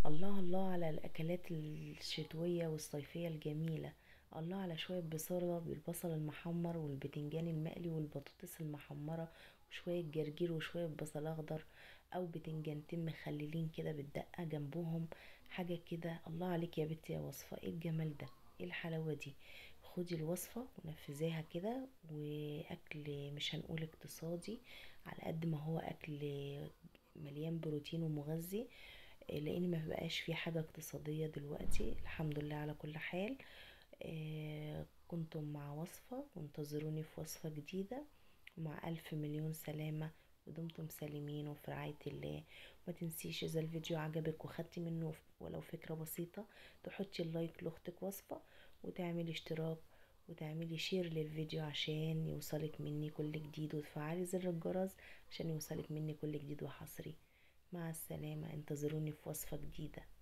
الله الله على الأكلات الشتوية والصيفية الجميلة الله على شوية بصلة بالبصل المحمر والبتنجان المقلي والبطاطس المحمرة وشوية جرجير وشوية بصل أخضر أو بتنجانتين مخللين كده بالدقة جنبهم حاجة كده الله عليك يا بنتي يا وصفة ايه الجمال ده ايه الحلاوة دي خدي الوصفة ونفذيها كده وأكل مش هنقول اقتصادي على قد ما هو أكل مليان بروتين ومغذي لان ما بقاش في حاجة اقتصادية دلوقتي الحمد لله على كل حال آه، كنتم مع وصفة وانتظروني في وصفة جديدة مع ألف مليون سلامة ودمتم سالمين وفي رعاية الله ما تنسيش إذا الفيديو عجبك وخدتي منه ولو فكرة بسيطة تحطي اللايك لأختك وصفة وتعملي اشتراك وتعملي شير للفيديو عشان يوصلك مني كل جديد وتفعلي زر الجرس عشان يوصلك مني كل جديد وحصري مع السلامة انتظروني في وصفة جديدة